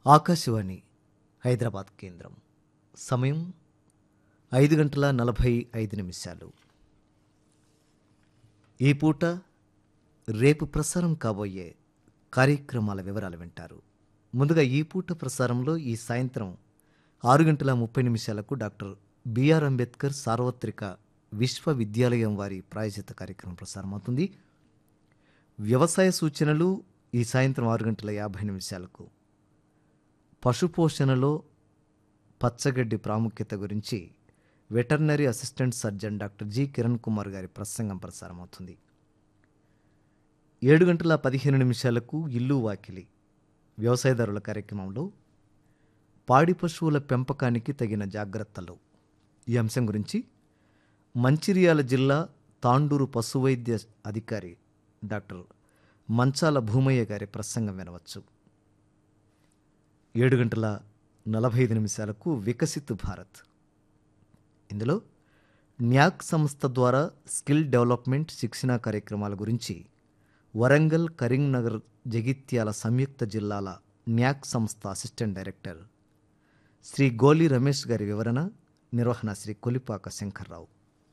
ఆకాశవాణి హైదరాబాద్ కేంద్రం సమయం ఐదు గంటల నలభై ఐదు నిమిషాలు ఈ పూట రేపు ప్రసారం కాబోయే కార్యక్రమాల వివరాలు వింటారు ముందుగా ఈ పూట ప్రసారంలో ఈ సాయంత్రం ఆరు గంటల ముప్పై నిమిషాలకు డాక్టర్ బిఆర్ అంబేద్కర్ సార్వత్రిక విశ్వవిద్యాలయం వారి ప్రాయోజిత కార్యక్రమం ప్రసారమవుతుంది వ్యవసాయ సూచనలు ఈ సాయంత్రం ఆరు గంటల యాభై నిమిషాలకు పశుపోషణలో పచ్చగడ్డి ప్రాముఖ్యత గురించి veterinary assistant surgeon doctor G Kiran Kumar గారి ప్రసంగం ప్రసారమవుతుంది ఏడు గంటల పదిహేను నిమిషాలకు ఇల్లు వాకిలి వ్యవసాయదారుల కార్యక్రమంలో పాడి పశువుల పెంపకానికి తగిన జాగ్రత్తలు ఈ అంశం గురించి మంచిర్యాల జిల్లా తాండూరు పశువైద్య అధికారి డాక్టర్ మంచాల భూమయ్య గారి ప్రసంగం వినవచ్చు ఏడు గంటల నలభై ఐదు నిమిషాలకు వికసిత్ భారత్ ఇందులో న్యాక్ సంస్థ ద్వారా స్కిల్ డెవలప్మెంట్ శిక్షణా కార్యక్రమాల గురించి వరంగల్ కరీంనగర్ జగిత్యాల సంయుక్త జిల్లాల న్యాక్ సంస్థ అసిస్టెంట్ డైరెక్టర్ శ్రీ గోలి రమేష్ గారి వివరణ నిర్వహణ శ్రీ కొలిపాక శంకర్రావు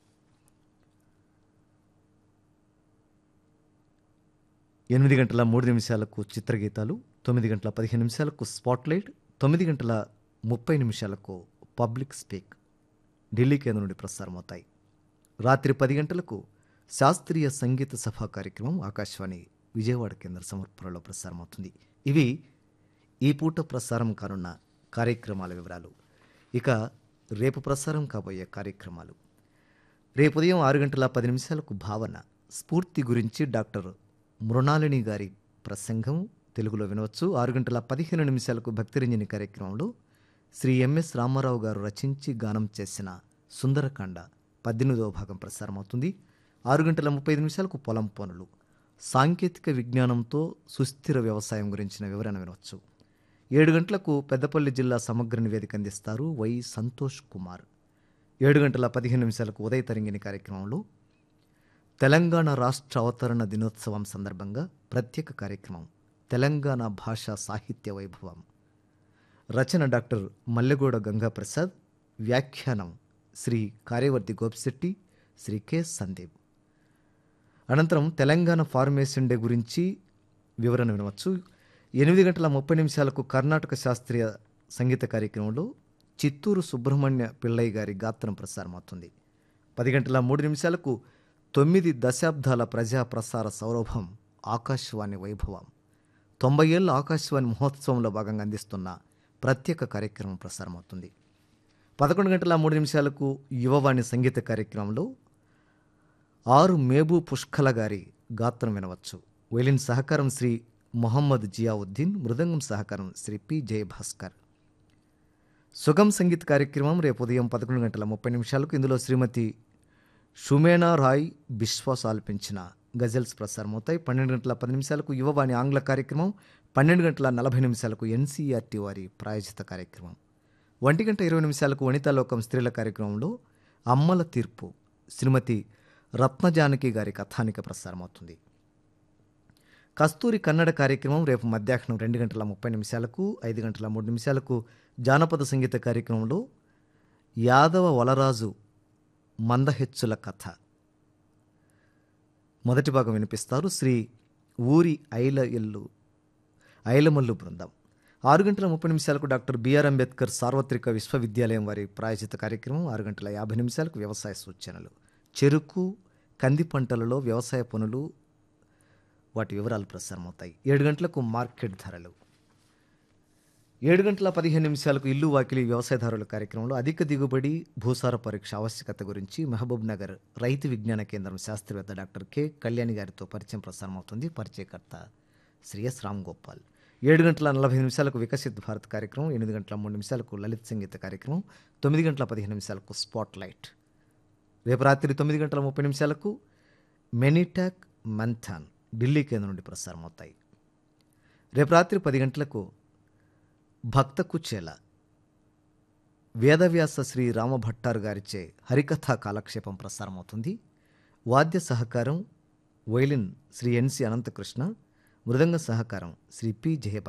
ఎనిమిది గంటల మూడు నిమిషాలకు చిత్రగీతాలు తొమ్మిది గంటల పదిహేను నిమిషాలకు స్పాట్లైట్ తొమ్మిది గంటల ముప్పై నిమిషాలకు పబ్లిక్ స్పీక్ ఢిల్లీ కేంద్రం నుండి ప్రసారమవుతాయి రాత్రి పది గంటలకు శాస్త్రీయ సంగీత సభా కార్యక్రమం ఆకాశవాణి విజయవాడ కేంద్ర సమర్పణలో ప్రసారమవుతుంది ఇవి ఈ పూట ప్రసారం కానున్న కార్యక్రమాల వివరాలు ఇక రేపు ప్రసారం కాబోయే కార్యక్రమాలు రేపు ఉదయం ఆరు గంటల పది నిమిషాలకు భావన స్ఫూర్తి గురించి డాక్టర్ మృణాలిని గారి ప్రసంగం తెలుగులో వినవచ్చు ఆరు గంటల పదిహేను నిమిషాలకు భక్తిరంజని కార్యక్రమంలో శ్రీ ఎంఎస్ రామారావు గారు రచించి గానం చేసిన సుందరకాండ పద్దెనిమిదవ భాగం ప్రసారమవుతుంది ఆరు గంటల ముప్పై ఐదు నిమిషాలకు పొలం పనులు సాంకేతిక విజ్ఞానంతో సుస్థిర వ్యవసాయం గురించిన వివరణ వినవచ్చు ఏడు గంటలకు పెద్దపల్లి జిల్లా సమగ్ర నివేదిక అందిస్తారు వై సంతోష్ కుమార్ ఏడు గంటల పదిహేను నిమిషాలకు ఉదయ తరంగిణి కార్యక్రమంలో తెలంగాణ రాష్ట్ర అవతరణ దినోత్సవం సందర్భంగా ప్రత్యేక కార్యక్రమం తెలంగాణ భాషా సాహిత్య వైభవం రచన డాక్టర్ మల్లెగూడ గంగాప్రసాద్ వ్యాఖ్యానం శ్రీ కార్యవర్తి గోపిశెట్టి శ్రీ కె సందీప్ అనంతరం తెలంగాణ ఫార్మేషన్ డే గురించి వివరణ వినవచ్చు ఎనిమిది గంటల ముప్పై నిమిషాలకు కర్ణాటక శాస్త్రీయ సంగీత కార్యక్రమంలో చిత్తూరు సుబ్రహ్మణ్య పిల్లయ్య గారి గాత్రం ప్రసారమవుతుంది పది గంటల మూడు నిమిషాలకు తొమ్మిది దశాబ్దాల ప్రజా ప్రసార సౌరభం ఆకాశవాణి వైభవం తొంభై ఏళ్ళ ఆకాశవాణి మహోత్సవంలో భాగంగా అందిస్తున్న ప్రత్యేక కార్యక్రమం ప్రసారమవుతుంది పదకొండు గంటల మూడు నిమిషాలకు యువవాణి సంగీత కార్యక్రమంలో ఆరు మేబూ పుష్కల గారి గాత్రం వినవచ్చు వైలిన్ సహకారం శ్రీ మొహమ్మద్ జియావుద్దీన్ మృదంగం సహకారం శ్రీ పి జయభాస్కర్ సుగం సంగీత్ కార్యక్రమం రేపు ఉదయం పదకొండు గంటల ముప్పై నిమిషాలకు ఇందులో శ్రీమతి షుమేనా రాయ్ బిశ్వాస్ ఆల్పించిన గజల్స్ ప్రసారమవుతాయి పన్నెండు గంటల పది నిమిషాలకు యువవాణి ఆంగ్ల కార్యక్రమం పన్నెండు గంటల నలభై నిమిషాలకు ఎన్సీఆర్టీ వారి ప్రాయోజిత కార్యక్రమం ఒంటి గంట ఇరవై నిమిషాలకు వనితాలోకం స్త్రీల కార్యక్రమంలో అమ్మల తీర్పు శ్రీమతి రత్నజానకి గారి కథానిక ప్రసారమవుతుంది కస్తూరి కన్నడ కార్యక్రమం రేపు మధ్యాహ్నం రెండు గంటల ముప్పై నిమిషాలకు ఐదు గంటల మూడు నిమిషాలకు జానపద సంగీత కార్యక్రమంలో యాదవ వలరాజు మందహెచ్చుల కథ మొదటి భాగం వినిపిస్తారు శ్రీ ఊరి ఐల ఇల్లు ఐలమల్లు బృందం ఆరు గంటల ముప్పై నిమిషాలకు డాక్టర్ బిఆర్ అంబేద్కర్ సార్వత్రిక విశ్వవిద్యాలయం వారి ప్రాయోజిత కార్యక్రమం ఆరు గంటల యాభై నిమిషాలకు వ్యవసాయ సూచనలు చెరుకు కంది పంటలలో వ్యవసాయ పనులు వాటి వివరాలు ప్రసారమవుతాయి ఏడు గంటలకు మార్కెట్ ధరలు ఏడు గంటల పదిహేను నిమిషాలకు ఇల్లు వాకిలి వ్యవసాయదారుల కార్యక్రమంలో అధిక దిగుబడి భూసార పరీక్ష ఆవశ్యకత గురించి మహబూబ్ నగర్ రైతు విజ్ఞాన కేంద్రం శాస్త్రవేత్త డాక్టర్ కె కళ్యాణి గారితో పరిచయం ప్రసారమవుతుంది పరిచయకర్త శ్రీ ఎస్ రామ్ గోపాల్ ఏడు గంటల నలభై నిమిషాలకు వికసిత్ భారత్ కార్యక్రమం ఎనిమిది గంటల మూడు నిమిషాలకు లలిత్ సంగీత కార్యక్రమం తొమ్మిది గంటల పదిహేను నిమిషాలకు స్పాట్ లైట్ రేపు రాత్రి తొమ్మిది గంటల ముప్పై నిమిషాలకు మెనిటాక్ మంథాన్ ఢిల్లీ కేంద్రం నుండి ప్రసారమవుతాయి రేపు రాత్రి పది గంటలకు భక్త కుచేల వేదవ్యాస శ్రీ రామభట్టారు గారిచే హరికథా కాలక్షేపం ప్రసారమవుతుంది వాద్య సహకారం వైలిన్ శ్రీ ఎన్సి అనంతకృష్ణ మృదంగ సహకారం శ్రీ పి జయబా